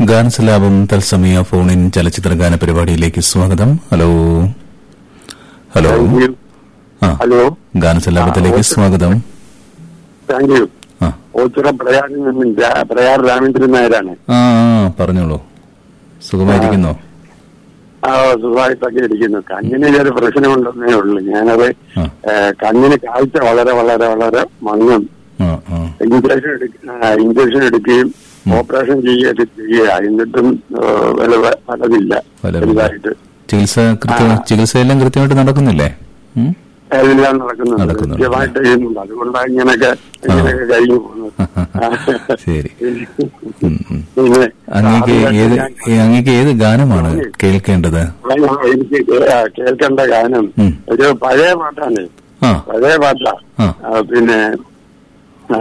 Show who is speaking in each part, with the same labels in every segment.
Speaker 1: ഗാനസലാപം തത്സമയ ഫോണിൻ ചലച്ചിത്ര ഗാന പരിപാടിയിലേക്ക് സ്വാഗതം ഹലോ ഹലോ
Speaker 2: താങ്ക് യു
Speaker 1: ആ
Speaker 2: ഹലോ
Speaker 1: ഗാനസലാപത്തിലേക്ക് സ്വാഗതം
Speaker 2: താങ്ക് യു
Speaker 1: ആ
Speaker 2: ഓച്ചിറ പ്രയാറിൽ നിന്നും രാ- പ്രയാർ രാമേന്ദ്രൻ നായരാണ്
Speaker 1: ആ ആ, പറഞ്ഞോളൂ സുഖമായിരിക്കുന്നോ
Speaker 2: ആ സുഖമായിട്ടൊക്കെ ഇരിക്കുന്നു കണ്ണിന് ചെറിയ പ്രശ്നമുണ്ടെന്നേ ഉള്ളൂ ഞാനത്
Speaker 1: ആ.
Speaker 2: ഏ, കണ്ണിന് കാഴ്ച വളരെ വളരെ വളരെ മങ്ങും
Speaker 1: ആ ആ
Speaker 2: ഇഞ്ചക്ഷൻ എടുക്ക ഇഞ്ചക്ഷൻ എടുക്കുകയും ഓപ്പറേഷൻ ചെയ്യുകയൊക്കെ ചെയ്യുക എന്നിട്ടും ഏ, വില ഫലമില്ല
Speaker 1: ഫലമില്ല.
Speaker 2: വലുതായിട്ട്
Speaker 1: ചികിത്സ കൃത്യ ചികിത്സയെല്ലാം കൃത്യമായിട്ട് നടക്കുന്നില്ലേ ഉം?
Speaker 2: എല്ലാം നടക്കുന്നുണ്ട്
Speaker 1: നടക്കുന്നുണ്ട്.
Speaker 2: കൃത്യമായിട്ട് ചെയ്യുന്നുണ്ട് അതുകൊണ്ടാണ് ഇങ്ങനെയൊക്കെ ഇങ്ങനെയൊക്കെ കഴിഞ്ഞു പോകുന്നത്
Speaker 1: ശരി ഉം, ഉം.
Speaker 2: പിന്നെ
Speaker 1: അങ്ങേക്ക് ഏത്
Speaker 2: ഞാൻ-
Speaker 1: ഏ, അങ്ങേക്ക് ഏത് ഗാനമാണ് കേൾക്കേണ്ടത്
Speaker 2: എനിക്ക് കേ- കേൾക്കേണ്ട ഗാനം
Speaker 1: ഉം.
Speaker 2: ഒരു പഴയ പാട്ടാണ്
Speaker 1: ആ
Speaker 2: പഴയ പാട്ടാ
Speaker 1: ആ.
Speaker 2: ആ, പിന്നെ ആ,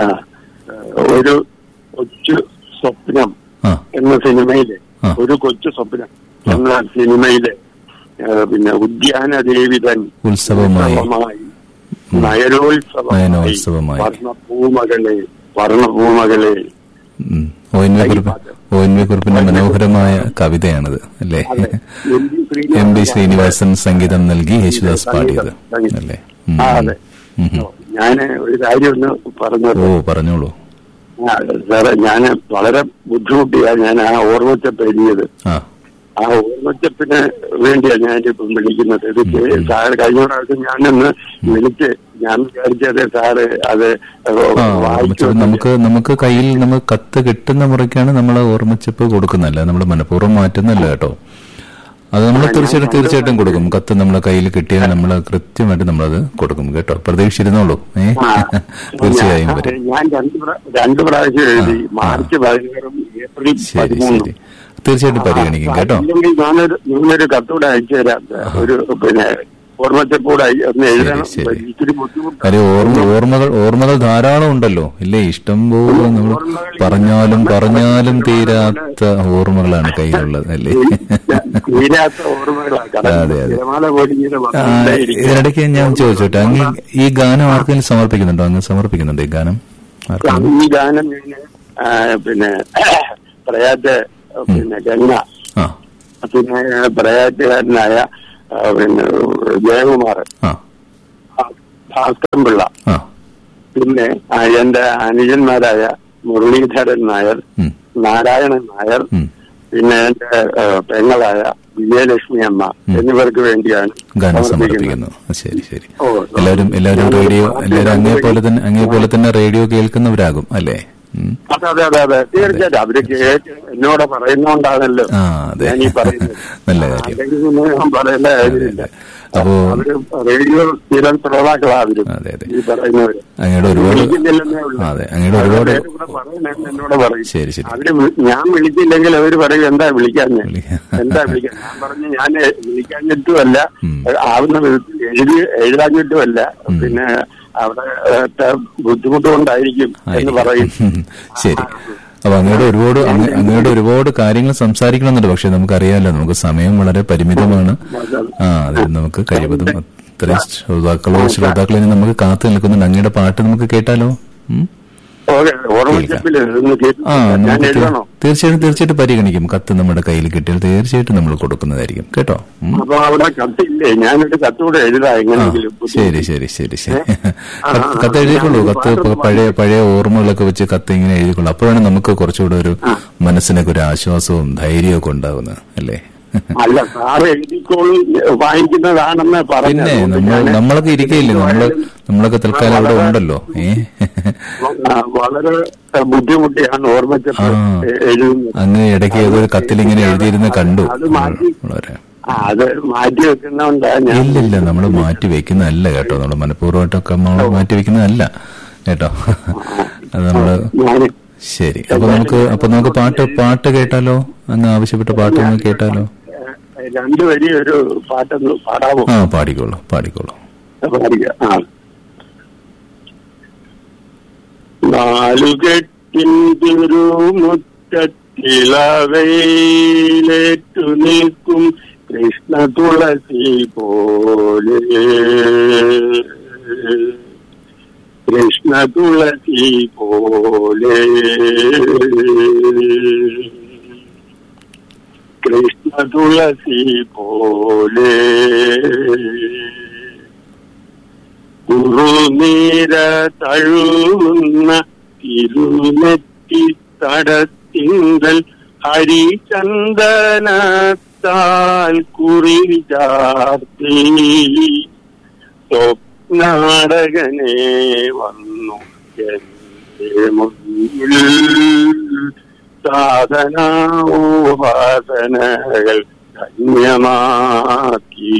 Speaker 2: ഒരു കൊച്ചു സ്വപ്നം
Speaker 1: ആ
Speaker 2: എന്ന സിനിമയിലെ
Speaker 1: ആ.
Speaker 2: ഒരു കൊച്ചു സ്വപ്നം എന്ന സിനിമയിലെ ആ, പിന്നെ ഉദ്യാന ദേവിതൻ
Speaker 1: ഉത്സവമായി.
Speaker 2: ഉത്സവമായി നയനോത്സവമായി
Speaker 1: നയനോത്സവമായി.
Speaker 2: വർണ്ണപൂമകളെ വർണ്ണപൂമകളെ
Speaker 1: ഉം. O N V Kurup O N V കുറിപ്പിന്റെ മനോഹരമായ കവിതയാണത് അല്ലേ
Speaker 2: അതെ. M D Srinivasan
Speaker 1: M D Srinivasan സംഗീതം നൽകി യേശുദാസ് പാടിയത് അല്ലേ ഉം.
Speaker 2: ആ അതെ
Speaker 1: ഉം, ഉം.
Speaker 2: ഞാന് ഒരു കാര്യം ഒന്ന് പറഞ്ഞത്
Speaker 1: ഓ പറഞ്ഞോളൂ
Speaker 2: ആ, സാറേ ഞാന് വളരെ ബുദ്ധിമുട്ടിയാ ഞാൻ ആ ഓർമ്മച്ചപ്പ് എഴുതിയത്
Speaker 1: ആ
Speaker 2: ആ ഓർമ്മച്ചപ്പിന് വേണ്ടിയാ ഞാനിപ്പം വിളിക്കുന്നത് ഇത് കേ- സാറ് കഴിഞ്ഞ പ്രാവശ്യം ഞാനൊന്ന് വിളിച്ച് ഞാൻ വിചാരിച്ചത് സാറ് അത്
Speaker 1: ആ ഓർമ്മച്ചപ്പ്
Speaker 2: വായിച്ചു
Speaker 1: നമുക്ക് നമുക്ക് കയ്യിൽ നമുക്ക് കത്ത് കിട്ടുന്ന മുറയ്ക്കാണ് നമ്മൾ ഓർമ്മച്ചപ്പ് കൊടുക്കുന്നല്ല നമ്മൾ മനഃപൂർവ്വം മാറ്റുന്നല്ല കേട്ടോ അത് നമ്മൾ തീർച്ചയായിട്ടും തീർച്ചയായിട്ടും കൊടുക്കും കത്ത് നമ്മളെ കയ്യിൽ കിട്ടിയാൽ നമ്മൾ കൃത്യമായിട്ട് നമ്മളത് കൊടുക്കും കേട്ടോ പ്രതീക്ഷിച്ചിരുന്നോളൂ ഏ
Speaker 2: ആ.
Speaker 1: തീർച്ചയായും
Speaker 2: ഞാൻ-
Speaker 1: വരും
Speaker 2: ഞാൻ രണ്ട് പ്ര- രണ്ട് പ്രാവശ്യം എഴുതി മാർച്ച് പതിനാറും ഏപ്രിൽ
Speaker 1: ശരി
Speaker 2: പതിമൂന്നും
Speaker 1: ശരി തീർച്ചയായിട്ടും പരിഗണിക്കും കേട്ടോ
Speaker 2: ഇല്ലെങ്കിൽ ഞാനൊരു ഞാനൊരു കത്തൂടെ അയച്ചു തരാം ഒരു പിന്നെ ഓർമ്മച്ചപ്പൂടെ അയ- ഒന്ന് എഴുതണം
Speaker 1: ശരി, ശരി.
Speaker 2: ഇച്ചിരി ബുദ്ധിമുട്ടാണ്
Speaker 1: കാര്യം ഓർമ്മ ഓർമ്മകൾ ഓർമ്മകൾ ധാരാളം ഉണ്ടല്ലോ ഇല്ലേ ഇഷ്ടം പോലെ നമ്മൾ പറഞ്ഞാലും പറഞ്ഞാലും തീരാത്ത ഓർമ്മകളാണ് കയ്യിലുള്ളത് അല്ലേ
Speaker 2: തീരാത്ത ഓർമ്മകളാണ്
Speaker 1: അതെ, അതെ.
Speaker 2: തിരമാല പോലെ ഇങ്ങനെ
Speaker 1: ആ,
Speaker 2: വന്നുകൊണ്ടേയിരിക്കും.
Speaker 1: ഇതിനിടയ്ക്ക് ഞാൻ ചോദിച്ചോട്ടെ അങ്ങ് ഈ ഗാനം ആർക്കെങ്കിലും സമർപ്പിക്കുന്നുണ്ടോ അങ്ങ് സമർപ്പിക്കുന്നുണ്ടോ ഈ ഗാനം ആർക്കെങ്കിലും
Speaker 2: ഈ ഗാനം ഞാൻ ആ, പിന്നെ പ്രയാറ്റ് പിന്നെ ഗംഗ
Speaker 1: ആ
Speaker 2: പിന്നെ പ്രയാറ്റുകാരനായ ആ, പിന്നെ ജയകുമാർ
Speaker 1: ആ
Speaker 2: ഭാസ്കരൻ പിള്ള
Speaker 1: ആ
Speaker 2: പിന്നെ ആ, എന്റെ അനുജന്മാരായ മുരളീധരൻ നായർ
Speaker 1: ഉം,
Speaker 2: നാരായണൻ നായർ
Speaker 1: ഉം.
Speaker 2: പിന്നെ എന്റെ ആ, പെങ്ങളായ വിജയലക്ഷ്മി അമ്മ എന്നിവർക്ക് വേണ്ടിയാണ്
Speaker 1: ഗാനം
Speaker 2: സമർപ്പിക്കുന്നത്.
Speaker 1: സമർപ്പിക്കുന്നു ആ, ശരി ശരി
Speaker 2: ഓ,
Speaker 1: എല്ലാവരും എല്ലാവരും റേഡിയോ എല്ലാവരും അങ്ങേ പോലെ തന്നെ അങ്ങേ പോലെ തന്നെ റേഡിയോ കേൾക്കുന്നവരാകും അല്ലേ ഉം.
Speaker 2: അതെ അതെ അതെ അതെ തീർച്ചയായിട്ടും അവര് കേട്ട് എന്നോട് പറയുന്നോണ്ടാണല്ലോ
Speaker 1: ആ അതെ
Speaker 2: ഞാൻ ഈ പറയുന്നത്
Speaker 1: നല്ല കാര്യം
Speaker 2: അല്ലെങ്കിൽ പിന്നെ ഞാൻ പറയേണ്ട കാര്യമില്ല
Speaker 1: അപ്പോ
Speaker 2: അവര് റേഡിയോ സ്ഥിരം ശ്രോതാക്കളാ അവരും
Speaker 1: അതെ അതെ
Speaker 2: ഈ പറയുന്നവര്
Speaker 1: അങ്ങയുടെ ഒരുപാട്
Speaker 2: വിളിക്കുന്നില്ലെന്നേ ഉള്ളൂ.
Speaker 1: അതെ അങ്ങയുടെ ഒരുപാട്
Speaker 2: അവരുടെ പേര് കൂടെ പറയണമെന്ന് എന്നോട് പറയും
Speaker 1: ശരി ശരി
Speaker 2: അവര് വി- ഞാൻ വിളിച്ചില്ലെങ്കിൽ അവര് പറയും എന്താ വിളിക്കാഞ്ഞ്
Speaker 1: വിളിക്ക-
Speaker 2: എന്താ വിളിക്കാൻ ഞാൻ പറഞ്ഞു ഞാൻ വിളിക്കാഞ്ഞിട്ടുമല്ല
Speaker 1: ഉം.
Speaker 2: ആവുന്ന വിധത്തിൽ എഴുതി എഴുതാഞ്ഞിട്ടുമല്ല പിന്നെ അവിടെ ഏ, ബുദ്ധിമുട്ട് കൊണ്ടായിരിക്കും എന്ന് പറയും
Speaker 1: ആയിരിക്കും. ശരി അപ്പൊ അങ്ങയുടെ ഒരുപാട് അങ്ങ- അങ്ങയുടെ ഒരുപാട് കാര്യങ്ങൾ സംസാരിക്കണമെന്നുണ്ട് പക്ഷെ നമുക്കറിയാലോ നമുക്ക് സമയം വളരെ പരിമിതമാണ് ആ അത് നമുക്ക് കഴിവതും അത്രയും ശ്രോതാക്കളോ ശ്രോതാക്കളെ നമുക്ക് കാത്തു നിൽക്കുന്നുണ്ട് അങ്ങയുടെ പാട്ട് നമുക്ക് കേട്ടാലോ ഉം?
Speaker 2: ഓക്കെ ഓർമ്മച്ചപ്പില് ഇതൊന്ന് കേട്ടു
Speaker 1: ആ
Speaker 2: ഞാൻ
Speaker 1: നമുക്ക്
Speaker 2: എഴുതണോ
Speaker 1: തീർച്ചയായിട്ടും തീർച്ചയായിട്ടും പരിഗണിക്കും കത്ത് നമ്മുടെ കയ്യിൽ കിട്ടിയാൽ തീർച്ചയായിട്ടും നമ്മൾ കൊടുക്കുന്നതായിരിക്കും കേട്ടോ ഉം?
Speaker 2: അപ്പൊ അവിടെ കത്തില്ലേ ഞാനൊരു കത്തൂടെ എഴുതാം
Speaker 1: ആ,
Speaker 2: എങ്ങനെയെങ്കിലും
Speaker 1: ശരി ശരി ശരി ശരി
Speaker 2: ആ,
Speaker 1: കത്ത് കത്ത് എഴുതിക്കൊള്ളൂ കത്ത് ഇപ്പൊ പഴയ പഴയ ഓർമ്മകളൊക്കെ വെച്ച് കത്ത് ഇങ്ങനെ എഴുതിക്കൊള്ളൂ അപ്പോഴാണ് നമുക്ക് കുറച്ചുകൂടെ ഒരു മനസ്സിനൊക്കെ ഒരു ആശ്വാസവും ധൈര്യമൊക്കെ ഉണ്ടാകുന്നത് അല്ലേ
Speaker 2: അല്ല സാറ് എഴുതിക്കോളും വായിക്കുന്നതാണെന്ന് പറഞ്ഞു
Speaker 1: പിന്നെ
Speaker 2: അതുകൊണ്ട്
Speaker 1: നമ്മൾ
Speaker 2: ഞാന്
Speaker 1: നമ്മളൊക്കെ ഇരിക്കയില്ലേ നമ്മള് നമ്മളൊക്കെ തൽക്കാലം അവിടെ ഉണ്ടല്ലോ ഏ
Speaker 2: ആ, വളരെ ബുദ്ധിമുട്ടിയാണ് ഓർമ്മച്ചപ്പ്
Speaker 1: ആ.
Speaker 2: എഴുതുന്നത്
Speaker 1: അങ്ങ് ഇടയ്ക്ക് ഏതൊരു കത്തിൽ ഇങ്ങനെ എഴുതിയിരുന്ന് കണ്ടു
Speaker 2: അത് മാറ്റി
Speaker 1: വളരെ
Speaker 2: ആ, അത് മാറ്റി വെക്കുന്നോണ്ടാ ഞാൻ
Speaker 1: ഇല്ലില്ല നമ്മൾ മാറ്റി വെക്കുന്നതല്ല കേട്ടോ നമ്മൾ മനഃപൂർവ്വമായിട്ടൊക്കെ നമ്മൾ മാറ്റി വെക്കുന്നതല്ല കേട്ടോ അത് നമ്മള്
Speaker 2: ഞാൻ
Speaker 1: ശരി അപ്പൊ നമുക്ക് അപ്പൊ നമുക്ക് പാട്ട് പാട്ട് കേട്ടാലോ അങ്ങ് ആവശ്യപ്പെട്ട പാട്ട് ഒന്ന് കേട്ടാലോ
Speaker 2: രണ്ടു വരി ഒരു പാട്ടൊന്ന് പാടാമോ
Speaker 1: ആ പാടിക്കോളൂ പാടിക്കോളൂ
Speaker 2: പാടിക്ക ആ നാലുകെട്ടിൻ തിരുമുറ്റത്തിളവയിലേറ്റു നിൽക്കും കൃഷ്ണ തുളസി പോലെ കൃഷ്ണ തുളസി പോലെ കൃഷ്ണ തുളസി പോലെ കുറുനീര തഴുന്ന തിരുനെറ്റി തടത്തിങ്കൽ ഹരിചന്ദനത്താൽ കുറി ചാർത്തി സ്വപ്നാടകനെ വന്നു എന്റെ മുന്നിൽ സാധനാോപാസനകൾ ധന്യമാക്കി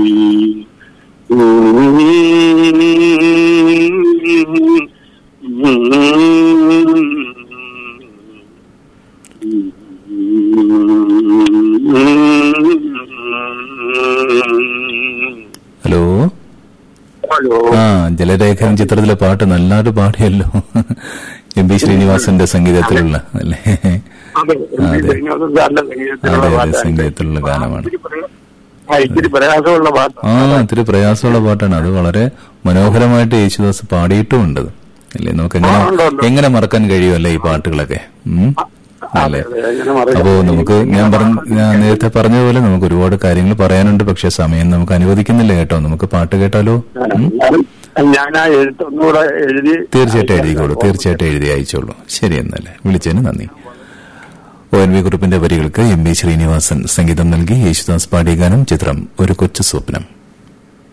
Speaker 1: ഹലോ
Speaker 2: ഹലോ
Speaker 1: ആ ജലരേഖൻ ചിത്രത്തിലെ പാട്ട് നല്ലൊരു പാടിയല്ലോ എം പി ശ്രീനിവാസന്റെ സംഗീതത്തിലുള്ള അല്ലേ
Speaker 2: അതെ
Speaker 1: അതെ.
Speaker 2: വിനോദം സാറിന്റെ സംഗീതത്തിലുള്ള
Speaker 1: അതെ, അതെ,
Speaker 2: പാട്ടാണ്.
Speaker 1: സംഗീതത്തിലുള്ള ഗാനമാണ്.
Speaker 2: ഇത്തിരി പ്രയാ- ആ, ഇത്തിരി പ്രയാസമുള്ള പാട്ട്
Speaker 1: ആ ഇത്തിരി പ്രയാസമുള്ള പാട്ടാണ് അത് വളരെ മനോഹരമായിട്ട് യേശുദാസ് പാടിയിട്ടുമുണ്ട് അല്ലേ നമുക്ക് എങ്ങനെ
Speaker 2: ആ, ഉണ്ട്, ഉണ്ട്.
Speaker 1: എങ്ങനെ മറക്കാൻ കഴിയുമല്ലേ ഈ പാട്ടുകളൊക്കെ ഉം? അല്ലേ
Speaker 2: അതെ, അങ്ങനെ മറക്കാൻ
Speaker 1: അപ്പോ നമുക്ക് ഞാൻ പറഞ്ഞ ഞാൻ നേരത്തെ പറഞ്ഞതുപോലെ നമുക്ക് ഒരുപാട് കാര്യങ്ങൾ പറയാനുണ്ട് പക്ഷെ സമയം നമുക്ക് അനുവദിക്കുന്നില്ല കേട്ടോ നമുക്ക് പാട്ട് കേട്ടാലോ ഉം?
Speaker 2: ഞാൻ- ഞാൻ ആ എഴുത്തൊന്നുകൂടെ എഴുതി
Speaker 1: തീർച്ചയായിട്ടും എഴുതിക്കോളൂ തീർച്ചയായിട്ടും എഴുതി അയച്ചോളൂ ശരി എന്നല്ലേ വിളിച്ചതിന് നന്ദി ഒ എൻ വി കുറിപ്പിന്റെ വരികൾക്ക് എം ബി ശ്രീനിവാസൻ സംഗീതം നൽകി യേശുദാസ് പാടിയ ഗാനം ചിത്രം ഒരു കൊച്ചു സ്വപ്നം